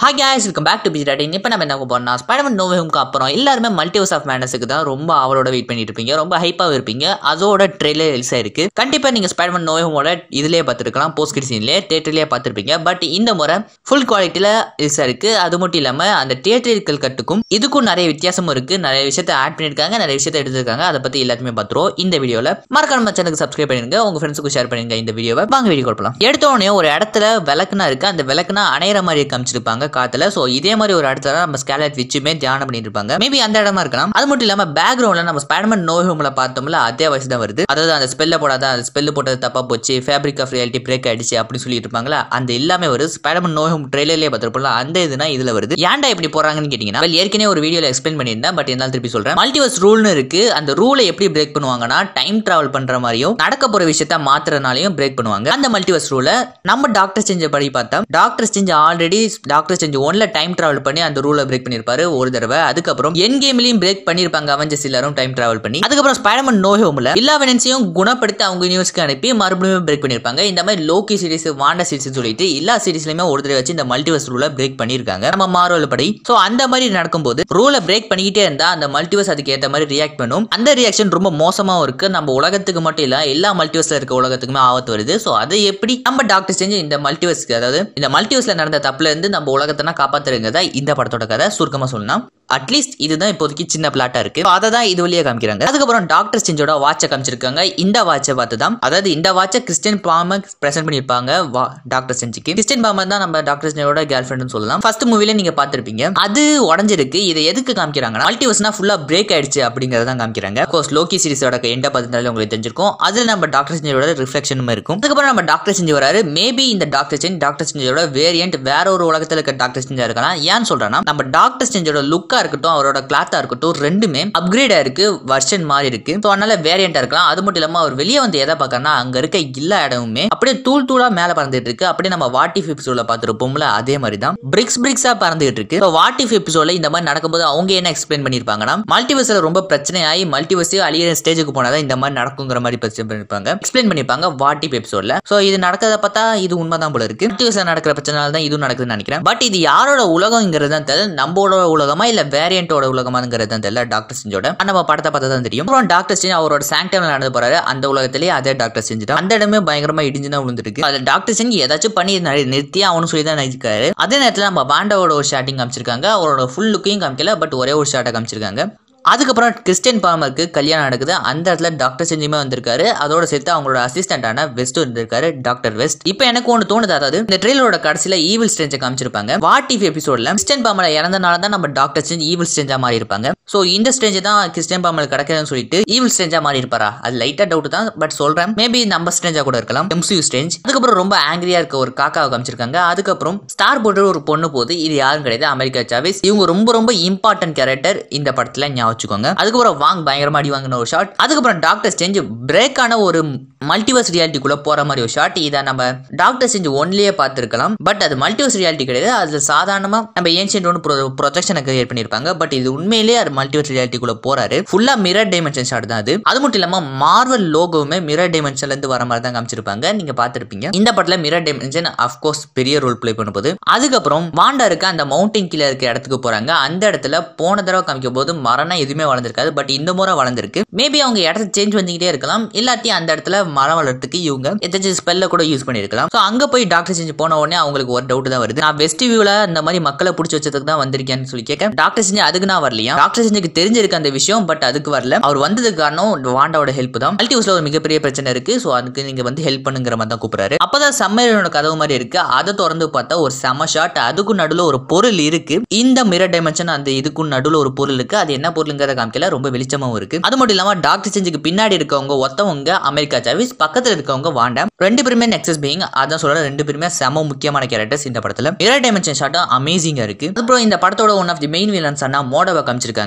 Hi guys welcome back to பிஜி டாட்டின் இப்போ நம்ம என்ன போறோம்னா ஸ்பைடர்மேன் நோ ஹோம்க்கு அப்புறம் எல்லாருமே மல்டிவர்ஸ் ஆஃப் மேனஸுக்கு தான் ரொம்ப அவளோட வெயிட் பண்ணிட்டு இருப்பீங்க ரொம்ப ஹைப்பாக இருப்பீங்க அதோட ட்ரெயிலர் ரிலீஸ் ஆயிருக்கு கண்டிப்பாக நீங்கள் ஸ்பைடர்மேன் நோ ஹோமோட இதுலேயே பார்த்துருக்கலாம் போஸ்ட் கிட் சீன்லேயே தேட்டர்லேயே பார்த்துருப்பீங்க பட் இந்த முறை ஃபுல் குவாலிட்டியில் ரிலீஸ் ஆயிருக்கு அது மட்டும் இல்லாமல் அந்த தியேட்டரிக்கல் கட்டுக்கும் இதுக்கும் நிறைய வித்தியாசமும் இருக்குது நிறைய விஷயத்தை ஆட் பண்ணியிருக்காங்க நிறைய விஷயத்தை எடுத்திருக்காங்க அதை பற்றி எல்லாத்தையுமே பார்த்துருவோம் இந்த வீடியோவில் மறக்காம சேனலுக்கு சப்ஸ்கிரைப் பண்ணிருங்க உங்க ஃப்ரெண்ட்ஸுக்கு ஷேர் பண்ணுங்க இந்த வீடியோவை வாங்க வீடியோ கொடுக்கலாம் எடுத்த உடனே ஒரு இடத்துல விளக்குனா இருக்கு அந்த விளக்குனா அணையிற மாதிரி காமிச்சிருப்பாங்க காத்துல ஸோ இதே மாதிரி ஒரு இடத்துல நம்ம ஸ்கேலட் வச்சுமே தியானம் பண்ணிட்டு இருப்பாங்க மேபி அந்த இடமா இருக்கலாம் அது மட்டும் இல்லாம பேக்ரவுண்ட்ல நம்ம ஸ்பைடர்மேன் நோ ஹோம்ல பார்த்தோம்ல அதே வயசு தான் வருது அதாவது அந்த ஸ்பெல்ல போடாத அந்த ஸ்பெல்லு போட்டது தப்பா போச்சு ஃபேப்ரிக் ஆஃப் ரியாலிட்டி பிரேக் ஆயிடுச்சு அப்படின்னு சொல்லிட்டு இருப்பாங்களா அந்த எல்லாமே வருது ஸ்பைடர்மேன் நோ ஹோம் ட்ரெயிலர்லேயே பார்த்துருப்போம்ல அந்த இதுனா இதுல வருது ஏன்டா இப்படி போறாங்கன்னு கேட்டீங்கன்னா well, ஏற்கனவே ஒரு வீடியோல எக்ஸ்பிளைன் பண்ணியிருந்தேன் பட் என்னால் திருப்பி சொல்றேன் மல்டிவர்ஸ் ரூல்னு இருக்கு அந்த ரூலை எப்படி பிரேக் பண்ணுவாங்கன்னா டைம் டிராவல் பண்ற மாதிரியும் நடக்க போற விஷயத்த மாத்துறதுனாலையும் பிரேக் பண்ணுவாங்க அந்த மல்டிவர்ஸ் ரூலை நம்ம டாக்டர் செஞ்ச படி பார்த்தா டாக்டர் செஞ்ச ஆல்ரெடி டாக்டர் செஞ்ச ஒன்ல டைம் டிராவல் பண்ணி அந்த ரூலை பிரேக் பண்ணிருப்பாரு ஒரு தடவை அதுக்கப்புறம் என் கேம்லயும் பிரேக் பண்ணிருப்பாங்க அவஞ்சஸ் எல்லாரும் டைம் டிராவல் பண்ணி அதுக்கப்புறம் ஸ்பைடர்மேன் நோ ஹோம்ல எல்லா வினன்ஸையும் குணப்படுத்தி அவங்க யூனிவர்ஸ்க்கு அனுப்பி மறுபடியும் பிரேக் பண்ணிருப்பாங்க இந்த மாதிரி லோக்கி சீரிஸ் வாண்டா சீரிஸ் சொல்லிட்டு எல்லா சீரிஸ்லயுமே ஒரு தடவை வச்சு இந்த மல்டிவர்ஸ் ரூலை பிரேக் பண்ணிருக்காங்க நம்ம மார்வல் படி சோ அந்த மாதிரி நடக்கும்போது ரூலை பிரேக் பண்ணிக்கிட்டே இருந்தா அந்த மல்டிவர்ஸ் அதுக்கு ஏத்த மாதிரி ரியாக்ட் பண்ணும் அந்த ரியாக்ஷன் ரொம்ப மோசமாவும் இருக்கு நம்ம உலகத்துக்கு மட்டும் இல்ல எல்லா மல்டிவர்ஸ்ல இருக்க உலகத்துக்குமே ஆபத்து வருது சோ அதை எப்படி நம்ம டாக்டர் செஞ்சு இந்த மல்டிவர்ஸ்க்கு அதாவது இந்த மல்டிவர்ஸ்ல நடந்த தப்புல இருந்து நம்ம உலகத்தை காப்பாத்துறதுங்க தான் இந்த படத்தோட கதை சுருக்கமா சொல்லலாம் அட்லீஸ்ட் இதுதான் இப்போதைக்கு சின்ன பிளாட்டா இருக்கு அதை தான் இது வழியா காமிக்கிறாங்க அதுக்கப்புறம் டாக்டர் ஸ்டெஞ்சோட வாட்சை காமிச்சிருக்காங்க இந்த வாட்சை பார்த்து தான் அதாவது இந்த வாட்சை கிறிஸ்டியன் பாமர் பிரசன்ட் பண்ணியிருப்பாங்க வா டாக்டர் ஸ்டெஞ்சுக்கு கிறிஸ்டியன் பாமர் தான் நம்ம டாக்டர் ஸ்டெஞ்சோட கேர்ள் ஃப்ரெண்ட்னு சொல்லலாம் ஃபர்ஸ்ட் மூவில நீங்க பார்த்திருப்பீங்க அது உடஞ்சிருக்கு இதை எதுக்கு காமிக்கிறாங்கன்னா மல்டிவர்ஸ்னா ஃபுல்லா பிரேக் ஆயிடுச்சு அப்படிங்கறத தான் காமிக்கிறாங்க கோர்ஸ் லோக்கி சீரிஸோட எண்ட பார்த்துனாலே உங்களுக்கு தெரிஞ்சிருக்கும் அதுல நம்ம டாக்டர் ஸ்டெஞ்சோட ரிஃப்ளெக்ஷனும் இருக்கும் அதுக்கப்புறம் நம்ம டாக்டர் செஞ்சு வராரு மேபி இந்த டாக்டர் ஸ்டெஞ்ச் டாக்டர் ஸ்டெஞ்சோட வேரியன்ட் வேற ஒரு உலகத்துல இருக்க டாக்டர் ஸ்டெஞ்சா இருக்கலாம் ஏன்னு சொல்றேன்னா நம்ம டாக்டர் ஸ்டெஞ்சோட லுக்கா இருக்கட்டும் அவரோட கிளாத்தா இருக்கட்டும் ரெண்டுமே அப்கிரேட் ஆயிருக்கு வெர்ஷன் மாதிரி இருக்கு ஸோ அதனால வேரியண்டா இருக்கலாம் அது மட்டும் இல்லாம அவர் வெளியே வந்து எதை பார்க்கறனா அங்க இருக்க எல்லா இடமுமே அப்படியே தூள் தூளா மேல பறந்துட்டு இருக்கு அப்படியே நம்ம வாட்டி எபிசோட்ல பார்த்துருப்போம்ல அதே மாதிரி தான் பிரிக்ஸ் பிரிக்ஸா பறந்துட்டு இருக்கு ஸோ வாட்டி எபிசோட்ல இந்த மாதிரி நடக்கும்போது அவங்க என்ன எக்ஸ்பிளைன் பண்ணிருப்பாங்கன்னா மல்டிவர்ஸ்ல ரொம்ப பிரச்சனையாகி மல்டிவர்ஸ் அழியிற ஸ்டேஜுக்கு போனாதான் இந்த மாதிரி நடக்குங்கிற மாதிரி பிரச்சனை பண்ணிருப்பாங்க எக்ஸ்பிளைன் பண்ணிருப்பாங்க வாட்டி எபிசோட்ல ஸோ இது நடக்கிறத பார்த்தா இது உண்மைதான் போல இருக்கு மல்டிவர்ஸ்ல நடக்கிற பிரச்சனால தான் இதுவும் நடக்குதுன்னு நினைக்கிறேன் பட் இது யாரோட உலகங்கிறது தான் தெரியல நம்மளோட உலகமா இல்ல வேரியண்டோட உலகமாங்கிறது தான் தெரியல டாக்டர் செஞ்சோட நம்ம படத்தை பார்த்தா தான் தெரியும் அப்புறம் டாக்டர் செஞ்சு அவரோட சாங்டைம்ல நடந்து போறாரு அந்த உலகத்திலேயே அதே டாக்டர் செஞ்சுட்டு அந்த இடமே பயங்கரமா இடிஞ்சு தான் விழுந்துருக்கு அது டாக்டர் செஞ்சு ஏதாச்சும் பண்ணி நி- நிறுத்தி அவனு சொல்லி தான் நினைச்சிருக்காரு அதே நேரத்தில் நம்ம பாண்டாவோட ஒரு ஷாட்டிங் காமிச்சிருக்காங்க அவரோட ஃபுல் லுக்கையும் காமிக்கல பட் ஒரே ஒரு ஷாட்டை காமிச்சிருக்காங்க அதுக்கப்புறம் கிறிஸ்டியன் பாமருக்கு கல்யாணம் நடக்குது அந்த இடத்துல டாக்டர் செஞ்சுமே வந்திருக்காரு அதோட சேர்த்து அவங்களோட அசிஸ்டண்டான வெஸ்ட் இருந்திருக்காரு டாக்டர் வெஸ்ட் இப்போ எனக்கு ஒன்று தோணுது அதாவது இந்த ட்ரெயிலரோட கடைசியில ஈவில் ஸ்டேஞ்சை காமிச்சிருப்பாங்க வாட் இஃப் எபிசோட்ல கிறிஸ்டியன் பாமல இறந்தனால தான் நம்ம டாக்டர் செஞ்சு ஈவில் ஸ்டேஞ்சா மாறி இருப்பாங்க ஸோ இந்த ஸ்டேஜ் தான் கிறிஸ்டியன் பாமல் கிடைக்கிறதுன்னு சொல்லிட்டு ஈவில் ஸ்டேஞ்சா மாறி இருப்பாரா அது லைட்டா டவுட் தான் பட் சொல்றேன் மேபி நம்ம ஸ்டேஞ்சா கூட இருக்கலாம் எம்சியூ ஸ்டேஞ்ச் அதுக்கப்புறம் ரொம்ப ஆங்கிரியா இருக்க ஒரு காக்காவை காமிச்சிருக்காங்க அதுக்கப்புறம் ஸ்டார் போட்டு ஒரு பொண்ணு போகுது இது யாரும் கிடையாது அமெரிக்கா சாவிஸ் இவங்க ரொம்ப ரொம்ப இம்பார்ட்டன்ட் கேரக்டர் இந்த படத்துல ஞாபகம் வச்சுக்கோங்க அதுக்கப்புறம் வாங் பயங்கரமா அடி வாங்கின ஒரு ஷாட் அதுக்கப்புறம் டாக்டர் ஸ்டேஞ்ச் பிரேக் ஆன ஒரு மல்டிவர்ஸ் ரியாலிட்டிக்குள்ள போற மாதிரி ஒரு ஷாட் இதை நம்ம டாக்டர் ஸ்டேஞ்ச் ஒன்லயே பார்த்திருக்கலாம் பட் அது மல்டிவர்ஸ் ரியாலிட்டி கிடையாது அது சாதாரணமா நம்ம ஏன்ஷியன்ட் ஒன்று ப்ரொஜெக்ஷனை கிரியேட் பண்ணியிருப்பாங்க பட் இது உண்மையிலேயே அது மல்டிவர்ஸ் ரியாலிட்டிக்குள்ள போறாரு ஃபுல்லா மிரர் டைமென்ஷன் ஷாட் தான் அது அது மட்டும் இல்லாம மார்வல் லோகோவுமே மிரர் டைமென்ஷன்ல இருந்து வர மாதிரி தான் காமிச்சிருப்பாங்க நீங்க பார்த்திருப்பீங்க இந்த படத்துல மிரர் டைமென்ஷன் அஃப்கோர்ஸ் பெரிய ரோல் ப்ளே பண்ணும்போது அதுக்கப்புறம் வாண்டா இருக்க அந்த மவுண்டன் கீழே இருக்க இடத்துக்கு போறாங்க அந்த இடத்துல போன தடவை காமிக்கும் போது மரம் எதுவுமே வளர்ந்துருக்காது பட் இந்த முறை வளர்ந்துருக்கு மேபி அவங்க இடத்த சேஞ்ச் வந்துகிட்டே இருக்கலாம் இல்லாட்டி அந்த இடத்துல மரம் வளர்றதுக்கு இவங்க ஏதாச்சும் ஸ்பெல்ல கூட யூஸ் பண்ணிருக்கலாம் ஸோ அங்க போய் டாக்டர் செஞ்சு போன உடனே அவங்களுக்கு ஒரு டவுட் தான் வருது நான் வெஸ்ட் வியூல இந்த மாதிரி மக்களை பிடிச்சி வச்சதுக்கு தான் வந்திருக்கேன்னு சொல்லி கேட்க டாக்டர் செஞ்சு அதுக்கு நான் வரலையா டாக்டர் செஞ்சுக்கு தெரிஞ்சிருக்கு அந்த விஷயம் பட் அதுக்கு வரல அவர் வந்ததுக்கு காரணம் வாண்டாவோட ஹெல்ப் தான் மல்டிவர்ஸ்ல ஒரு மிகப்பெரிய பிரச்சனை இருக்கு ஸோ அதுக்கு நீங்க வந்து ஹெல்ப் பண்ணுங்கிற மாதிரி தான் கூப்பிடுறாரு அப்பதான் சம்மரோட கதவு மாதிரி இருக்கு அதை திறந்து பார்த்தா ஒரு செம ஷாட் அதுக்கும் நடுவில் ஒரு பொருள் இருக்கு இந்த மிரர் டைமென்ஷன் அந்த இதுக்கும் நடுவில் ஒரு பொருள் இருக்கு அது என்ன பொருளுங்கிறத காமிக்கல ரொம்ப வெளிச்சமாவும் இருக்கு அது மட்டும் இல்லாம டாக்டர் செஞ்சுக்கு பின்னாடி இருக்கவங்க ஒத்தவங்க அமெரிக்கா சாவிஸ் பக்கத்துல இருக்கவங்க வாண்டா ரெண்டு பேருமே நெக்ஸஸ் பீயிங் அதான் சொல்ற ரெண்டு பேருமே செம முக்கியமான கேரக்டர்ஸ் இந்த படத்துல மிரர் டைமென்ஷன் ஷாட்டும் அமேசிங்கா இருக்கு அப்புறம் இந்த படத்தோட one of the main villains அண்ணா மோடவை காமிச்சிருக்காங்க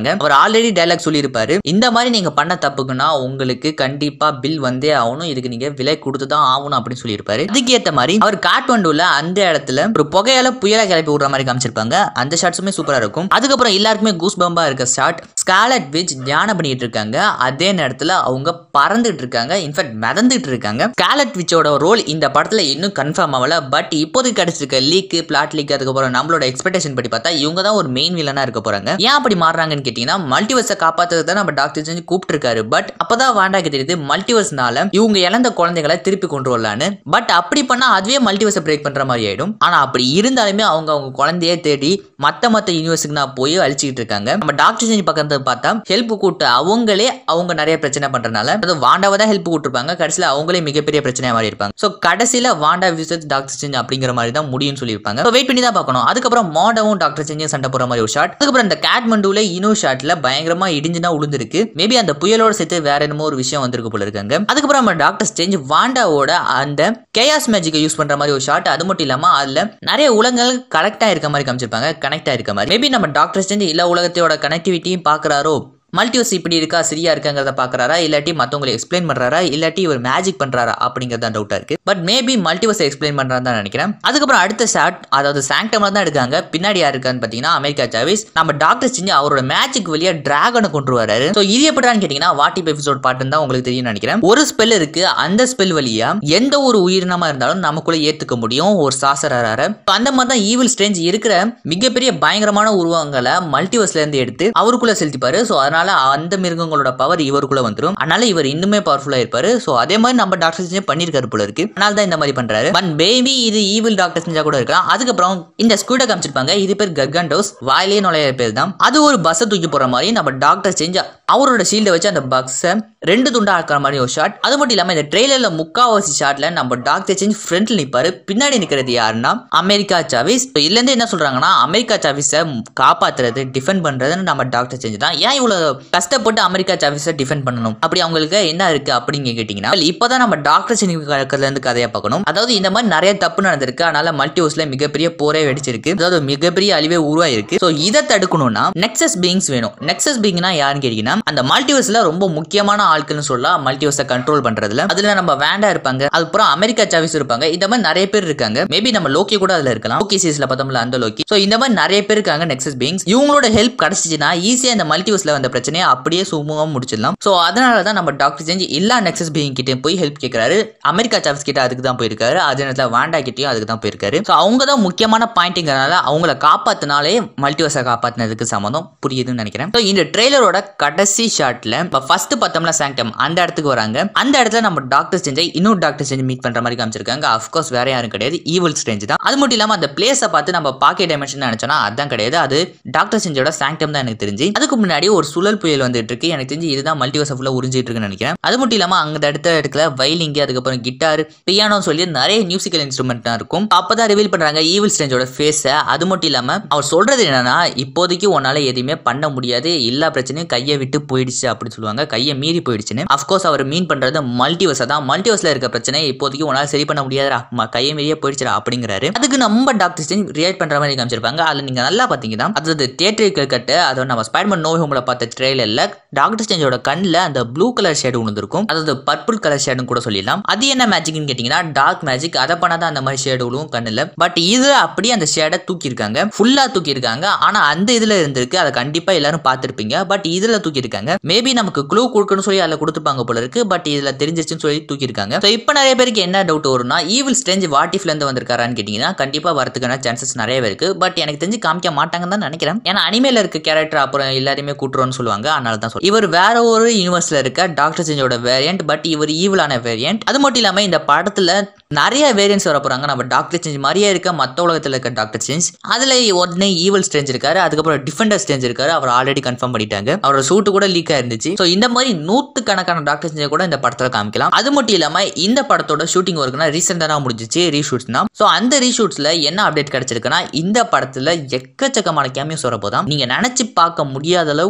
பண்றாங்க அவர் ஆல்ரெடி டைலாக் சொல்லியிருப்பாரு இந்த மாதிரி நீங்க பண்ண தப்புக்குன்னா உங்களுக்கு கண்டிப்பா பில் வந்தே ஆகணும் இதுக்கு நீங்க விலை கொடுத்து தான் ஆகணும் அப்படின்னு சொல்லியிருப்பாரு அதுக்கேற்ற மாதிரி அவர் காட்மண்டுல அந்த இடத்துல ஒரு புகையால புயலா கிளப்பி விடுற மாதிரி காமிச்சிருப்பாங்க அந்த ஷாட்ஸுமே சூப்பரா இருக்கும் அதுக்கப்புறம் எல்லாருக்குமே கூஸ் பம்பா இருக்க ஷாட் ஸ்காலட் விச் தியானம் பண்ணிட்டு இருக்காங்க அதே நேரத்துல அவங்க பறந்துட்டு இருக்காங்க இன்ஃபேக்ட் மிதந்துட்டு இருக்காங்க ஸ்காலட் விச்சோட ரோல் இந்த படத்துல இன்னும் கன்ஃபார்ம் ஆகல பட் இப்போதைக்கு கிடைச்சிருக்க லீக் பிளாட் லீக் அதுக்கப்புறம் நம்மளோட எக்ஸ்பெக்டேஷன் படி பார்த்தா இவங்க தான் ஒரு மெயின் வில்லனா இருக்க போறாங்க ஏன் அப்படி மாறுறாங்கன்னு கேட்டீங்கன்னா மல்டிவர்ஸை காப்பாத்துறது தான் நம்ம டாக்டர் செஞ்சு கூப்பிட்டு இருக்காரு பட் அப்பதான் வாண்டாக்கு தெரியுது மல்டிவர்ஸ்னால இவங்க இழந்த குழந்தைகளை திருப்பி கொண்டு வரலான்னு பட் அப்படி பண்ணா அதுவே மல்டிவர்ஸை பிரேக் பண்ற மாதிரி ஆயிடும் ஆனா அப்படி இருந்தாலுமே அவங்க அவங்க குழந்தைய தேடி மத்த மத்த யூனிவர்ஸுக்கு நான் போய் அழிச்சிட்டு இருக்காங்க நம்ம டாக்டர் செஞ்சு பக்கத்தை பார்த்தா ஹெல்ப் கூட்டு அவங்களே அவங்க நிறைய பிரச்சனை பண்றதுனால அது வாண்டாவை தான் ஹெல்ப் கூட்டிருப்பாங்க கடைசியில அவங்களே மிகப்பெரிய பிரச்சனையா மாறி இருப்பாங்க ஸோ கடைசியில வாண்டா விசஸ் டாக்டர் செஞ்சு அப்படிங்கிற மாதிரி தான் முடியும்னு சொல்லியிருப்பாங்க வெயிட் பண்ணி தான் பார்க்கணும் அதுக்கப்புறம் மாடவும் டாக்டர் செஞ்சு சண்டை போற மாதிரி ஒரு ஷாட் அதுக்கப்புறம் இந்த கேட்மண்டுல இனோ ஷாட்ல பயங்கரமா இடிஞ்சுனா உளுந்திருக்கு மேபி அந்த புயலோட சேர்த்து வேற என்னமோ ஒரு விஷயம் வந்திருக்கு போல இருக்காங்க அதுக்கப்புறம் நம்ம டாக்டர் ஸ்டேஞ்ச் வாண்டாவோட அந்த கேயாஸ் மேஜிக்கை யூஸ் பண்ற மாதிரி ஒரு ஷாட் அது மட்டும் இல்லாம அதுல நிறைய உலகங்கள் கனெக்டா இருக்க மாதிரி காமிச்சிருப்பாங்க கனெக்டா இருக்க மாதிரி மேபி நம்ம டாக்டர் ஸ்டேஞ்ச் எல்லா உலகத்தையோட கனெக்டிவிட்டியும் பாக்குறாரோ மல்டிவர்ஸ் இப்படி இருக்கா சரியா இருக்காங்கிறத பாக்குறாரா இல்லாட்டி மத்தவங்களை எக்ஸ்பிளைன் பண்றாரா இல்லாட்டி இவர் மேஜிக் பண்றாரா அப்படிங்கறது டவுட்டா இருக்கு பட் மேபி மல்டிவர்ஸ் எக்ஸ்பிளைன் பண்றான்னு தான் நினைக்கிறேன் அதுக்கப்புறம் அடுத்த ஷாட் அதாவது சாங்டம்ல தான் எடுக்காங்க பின்னாடி யார் இருக்கான்னு பாத்தீங்கன்னா அமெரிக்கா சாவிஸ் நம்ம டாக்டர் செஞ்சு அவரோட மேஜிக் வழியா டிராகனை கொண்டு வராரு ஸோ இது எப்படின்னு கேட்டீங்கன்னா வாட்டி எபிசோட் பாட்டுன்னு தான் உங்களுக்கு தெரியும் நினைக்கிறேன் ஒரு ஸ்பெல் இருக்கு அந்த ஸ்பெல் வழியா எந்த ஒரு உயிரினமா இருந்தாலும் நமக்குள்ள ஏத்துக்க முடியும் ஒரு சாசரார அந்த மாதிரி தான் ஈவில் ஸ்ட்ரேஞ்ச் இருக்கிற மிகப்பெரிய பயங்கரமான உருவங்களை மல்டிவர்ஸ்ல இருந்து எடுத்து அவருக்குள்ள செலுத்திப்பாரு ஸோ அதனால அந்த மிருகங்களோட பவர் இவருக்குள்ள வந்துரும் அதனால இவர் இன்னுமே பவர்ஃபுல்லா இருப்பாரு ஸோ அதே மாதிரி நம்ம டாக்டர் செஞ்சு பண்ணிருக்காரு போல இருக்கு அதனால தான் இந்த மாதிரி பண்றாரு பட் பேபி இது ஈவில் டாக்டர் செஞ்சா கூட இருக்கலாம் அதுக்கப்புறம் இந்த ஸ்கூட காமிச்சிருப்பாங்க இது பேர் கர்கண்டோஸ் வாயிலே நுழைய பேர் தான் அது ஒரு பஸ்ஸை தூக்கி போற மாதிரி நம்ம டாக்டர் செஞ்சு அவரோட ஷீல்டை வச்சு அந்த பக்ஸை ரெண்டு துண்டா ஆக்கிற மாதிரி ஒரு ஷாட் அது மட்டும் இல்லாம இந்த ட்ரெய்லர்ல முக்காவாசி ஷாட்ல நம்ம டாக்டர் சேஞ்ச் ஃப்ரண்ட்ல நிப்பாரு பின்னாடி நிக்கிறது யாருன்னா அமெரிக்கா சாவிஸ் So இதுல இருந்து என்ன சொல்றாங்கன்னா அமெரிக்கா சாவிஸை காப்பாத்துறது டிஃபெண்ட் பண்றதுன்னு நம்ம டாக்டர் சேஞ்ச் தான் ஏன் இவ்வளவு கஷ்டப்பட்டு அமெரிக்கா சாவிஸை டிஃபெண்ட் பண்ணணும் அப்படி அவங்களுக்கு என்ன இருக்கு அப்படின்னு கேட்டீங்கன்னா இப்பதான் நம்ம டாக்டர் சேஞ்ச் கலக்கத்துல இருந்து கதையா பார்க்கணும் அதாவது இந்த மாதிரி நிறைய தப்பு நடந்திருக்கு அதனால மல்டிவர்ஸ்ல மிகப்பெரிய போரே வெடிச்சிருக்கு அதாவது மிகப்பெரிய அழிவே உருவாயிருக்கு ஸோ இதை தடுக்கணும்னா நெக்ஸஸ் பீயிங்ஸ் வேணும் நெக்ஸஸ் பீயிங்னா யாருன்னு கேட்டீங்கன்னா அந்த மல்டிவர்ஸ்ல ரொம்ப முக்கியமான ஆட்கள்னு சொல்லலாம் மல்டிவர்ஸை கண்ட்ரோல் பண்றதுல அதுல நம்ம வேண்டா இருப்பாங்க அதுக்கப்புறம் அமெரிக்கா சாவிஸ் இருப்பாங்க இந்த மாதிரி நிறைய பேர் இருக்காங்க மேபி நம்ம லோக்கி கூட அதுல இருக்கலாம் லோக்கி சீஸ்ல பார்த்தோம்ல அந்த லோக்கி ஸோ இந்த மாதிரி நிறைய பேர் இருக்காங்க நெக்ஸஸ் பீயிங்ஸ் இவங்களோட ஹெல்ப் கிடைச்சிச்சுன்னா ஈஸியா இந்த மல்டிவர்ஸ்ல வந்த பிரச்சனையை அப்படியே சுமூகமா முடிச்சிடலாம் ஸோ அதனால தான் நம்ம டாக்டர் செஞ்சு எல்லா நெக்ஸஸ் பீயிங் கிட்டே போய் ஹெல்ப் கேட்கறாரு அமெரிக்கா சாவிஸ் கிட்ட அதுக்கு தான் போயிருக்காரு அதே நேரத்தில் வாண்டா கிட்டயும் அதுக்கு தான் போயிருக்காரு ஸோ அவங்க தான் முக்கியமான பாயிண்ட்ங்கிறனால அவங்கள காப்பாத்தினாலே மல்டிவர்ஸை காப்பாத்தினதுக்கு சம்மந்தம் புரியுதுன்னு நினைக்கிறேன் ஸோ இந்த ட்ரெய்லரோட கடைசி ஷாட்ல இப்போ ஃபர்ஸ்ட் பார்த்தோம்ல சாங்டம் அந்த இடத்துக்கு வராங்க அந்த இடத்துல நம்ம டாக்டர் செஞ்சை இன்னொரு டாக்டர் செஞ்சு மீட் பண்ற மாதிரி காமிச்சிருக்காங்க அஃப்கோர்ஸ் வேற யாரும் கிடையாது ஈவல் ஸ்ட்ரேஞ்ச் தான் அது மட்டும் இல்லாம அந்த பிளேஸை பார்த்து நம்ம பாக்கெட் டைமென்ஷன் நினைச்சோம்னா அதான் கிடையாது அது டாக்டர் செஞ்சோட சாங்டம் தான் எனக்கு தெரிஞ்சு அதுக்கு முன்னாடி ஒரு சுழல் புயல் வந்துட்டு இருக்கு எனக்கு தெரிஞ்சு இதுதான் மல்டிவர்ஸ் ஃபுல்லா உறிஞ்சிட்டு இருக்குன்னு நினைக்கிறேன் அது மட்டும் இல்லாம அங்க அடுத்த இடத்துல வைலிங் அதுக்கப்புறம் கிட்டார் பியானோ சொல்லி நிறைய மியூசிக்கல் இன்ஸ்ட்ருமெண்ட் தான் இருக்கும் அப்பதான் ரிவீல் பண்றாங்க ஈவில் ஸ்ட்ரேஞ்சோட ஃபேஸை அது மட்டும் இல்லாம அவர் சொல்றது என்னன்னா இப்போதைக்கு உன்னால எதுவுமே பண்ண முடியாது எல்லா பிரச்சனையும் கையை விட்டு போயிடுச்சு அப்படின்னு சொல்லுவாங்க கையை மீறி போயிடுச்சுன்னு அஃப்கோர்ஸ் அவர் மீன் பண்றது மல்டிவர்ஸ் தான் மல்டிவர்ஸ்ல இருக்க பிரச்சனை இப்போதைக்கு உன்னால சரி பண்ண முடியாதுடா ம- கையை மீறியே போயிடுச்சுடா அப்படிங்கிறாரு அதுக்கு நம்ம டாக்டர் ஸ்டேஞ்ச் ரியாக்ட் பண்ற மாதிரி காமிச்சிருப்பாங்க அதுல நீங்க நல்லா பாத்தீங்கன்னா அதாவது தியேட்டருக்கு கட்ட அதை நம்ம ஸ்பைடர்மேன் நோ ஹோம்ல பார்த்த ட்ரெயிலர்ல டாக்டர் ஸ்டேஞ்சோட கண்ணில் அந்த ப்ளூ கலர் ஷேடு விழுந்திருக்கும் அதாவது பர்பிள் கலர் ஷேடுன்னு கூட சொல்லிடலாம் அது என்ன மேஜிக்னு கேட்டிங்கன்னா டார்க் மேஜிக் அதை பண்ணாதான் அந்த மாதிரி ஷேடு விழுவும் கண்ணில் பட் இது அப்படியே அந்த ஷேடை தூக்கியிருக்காங்க ஃபுல்லாக தூக்கியிருக்காங்க ஆனால் அந்த இதில் இருந்திருக்கு அதை கண்டிப்பாக எல்லாரும் பார்த்துருப்பீங்க பட் இதில் தூக்கியிருக்காங்க மேபி நமக்கு க்ளூ கொடுக்கணும்னு சொல்லி அதில் கொடுத்துருப்பாங்க போல இருக்கு பட் இதில் தெரிஞ்சிருச்சுன்னு சொல்லி தூக்கியிருக்காங்க ஸோ இப்போ நிறைய பேருக்கு என்ன டவுட் வரும்னா ஈவில் ஸ்ட்ரேஞ்ச் வாட்டிஃப்ல இருந்து வந்திருக்காரான்னு கேட்டிங்கன்னா கண்டிப்பாக வரதுக்கான சான்சஸ் நிறையவே இருக்கு பட் எனக்கு தெரிஞ்சு காமிக்க மாட்டாங்கன்னு தான் நினைக்கிறேன் ஏன்னா அனிமேல இருக்க கேரக்டர் அப்புறம் எல்லாருமே கூட்டுறோம்னு சொல்லுவாங்க அதனால தான் சொல்றேன். இவர் வேற ஒரு யூனிவர்ஸ்ல இருக்க டாக்டர் செஞ்சோட வேரியன்ட் பட் இவர் ஈவிலான வேரியன்ட் அது மட்டும் இல்லாம இந்த படத்துல நிறைய வேரியன்ட்ஸ் வர போறாங்க நம்ம டாக்டர் சேஞ்ச் மாதிரியே இருக்க மத்த உலகத்துல இருக்க டாக்டர் சேஞ்ச் அதுல உடனே ஈவல் ஸ்ட்ரேஞ்ச் இருக்காரு அதுக்கப்புறம் டிஃபெண்டர் ஸ்ட்ரேஞ்ச் இருக்காரு அவர் ஆல்ரெடி கன்ஃபார்ம் பண்ணிட்டாங்க அவரோட சூட்டு கூட லீக் ஆயிருந்துச்சு ஸோ இந்த மாதிரி நூத்து கணக்கான டாக்டர் சேஞ்ச் கூட இந்த படத்துல காமிக்கலாம் அது மட்டும் இல்லாம இந்த படத்தோட ஷூட்டிங் ஒர்க்னா ரீசெண்டாக முடிஞ்சிச்சு ரீஷூட்ஸ் தான் ஸோ அந்த ரீஷூட்ஸ்ல என்ன அப்டேட் கிடைச்சிருக்குன்னா இந்த படத்துல எக்கச்சக்கமான கேமியோஸ் வரப்போதான் நீங்க நினைச்சு பார்க்க முடியாத அளவுக்கு நிறைய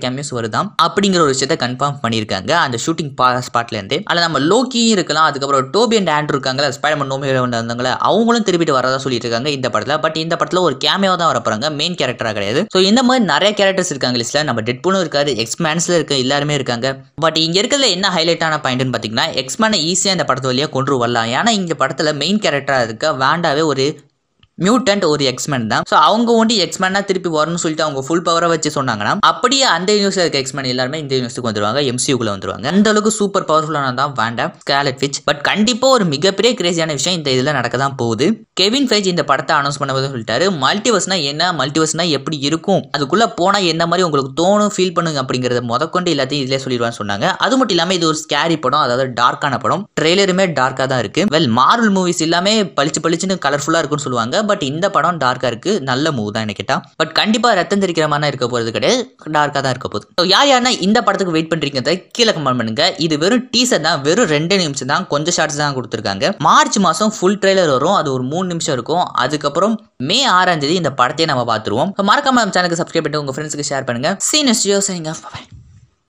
கேமியோஸ் வருதாம் அப்படிங்கிற ஒரு விஷயத்த கன்ஃபார்ம் பண்ணியிருக்காங்க அந்த ஷூட்டிங் ஸ்பாட்ல இருந்து அதில் நம்ம லோக்கியும் இருக்கலாம் அதுக்கப்புறம் டோபி அண்ட் ஆண்ட்ரூ இருக்காங்களா ஸ்பைடர்மேன் நோமே வந்தாங்களே அவங்களும் திருப்பிட்டு வரதா சொல்லிட்டு இருக்காங்க இந்த படத்தில் பட் இந்த படத்தில் ஒரு கேமியோ தான் வரப்போறாங்க மெயின் கேரக்டராக கிடையாது ஸோ இந்த மாதிரி நிறைய கேரக்டர்ஸ் இருக்காங்க லிஸ்ட்ல நம்ம டெட்பூலும் இருக்காரு எக்ஸ்மேன்ஸ்ல இருக்க எல்லாருமே இருக்காங்க பட் இங்க இருக்கிறதுல என்ன ஹைலைட்டான பாயிண்ட்னு பார்த்தீங்கன்னா எக்ஸ்மேனை ஈஸியாக இந்த படத்து வழியாக கொண்டு வரலாம் ஏன்னா இந்த படத்தில் மெயின் கேரக்டராக இருக்க வேண்டாவே ஒரு மியூட்டன்ட் ஒரு எக்ஸ்மேன் தான் ஸோ அவங்க ஒண்டி எக்ஸ்மேனா திருப்பி வரணும்னு சொல்லிட்டு அவங்க ஃபுல் பவரை வச்சு சொன்னாங்கன்னா அப்படியே அந்த யூனிவர்ஸில் இருக்க எக்ஸ்மேன் எல்லாருமே இந்த யூனிவர்ஸுக்கு வந்துருவாங்க எம்சியூக்குள்ள வந்துருவாங்க அந்த அளவுக்கு சூப்பர் பவர்ஃபுல்லான தான் வேண்டாம் ஸ்கேலட் ஃபிச் பட் கண்டிப்பா ஒரு மிகப்பெரிய கிரேசியான விஷயம் இந்த இதில் நடக்க தான் போகுது கெவின் ஃபேஜ் இந்த படத்தை அனௌன்ஸ் பண்ணும்போது சொல்லிட்டாரு மல்டிவர்ஸ்னா என்ன மல்டிவர்ஸ்னா எப்படி இருக்கும் அதுக்குள்ள போனா என்ன மாதிரி உங்களுக்கு தோணும் ஃபீல் பண்ணுங்க அப்படிங்கறத முதற்கொண்டு எல்லாத்தையும் இதிலே சொல்லிடுவான்னு சொன்னாங்க அது மட்டும் இல்லாம இது ஒரு ஸ்கேரி படம் அதாவது டார்க்கான படம் ட்ரெய்லருமே டார்க்கா தான் இருக்கு வெல் மார்வல் மூவிஸ் எல்லாமே பளிச்சு பளிச்சுன்னு கலர்ஃபுல்லா இருக்குன்னு சொல்லுவாங்க பட் இந்த படம் டார்க்கா இருக்கு நல்ல மூவ் தான் எனக்கு கேட்டா பட் கண்டிப்பா ரத்தம் தெரிக்கிற மாதிரி இருக்க போறது கிடையாது டார்க்கா தான் இருக்க போகுது So, யார் யாருன்னா இந்த படத்துக்கு வெயிட் பண்றீங்கிறத கீழே கமெண்ட் பண்ணுங்க இது வெறும் டீசர் தான் வெறும் ரெண்டு நிமிஷம் தான் கொஞ்சம் ஷார்ட்ஸ் தான் கொடுத்துருக்காங்க மார்ச் மாசம் ஃபுல் ட்ரெய்லர் வரும் அது ஒரு மூணு நிமிஷம் இருக்கும் அதுக்கப்புறம் மே ஆறாம் தேதி இந்த படத்தையே நம்ம பார்த்துருவோம் So, மறக்காம நம்ம சேனலுக்கு சப்ஸ்கிரைப் பண்ணிட்டு உங்க ஃப்ரெண்ட்ஸுக்கு ஷேர் பண்ணுங்க சீனஸ் ஜியோ சரிங்க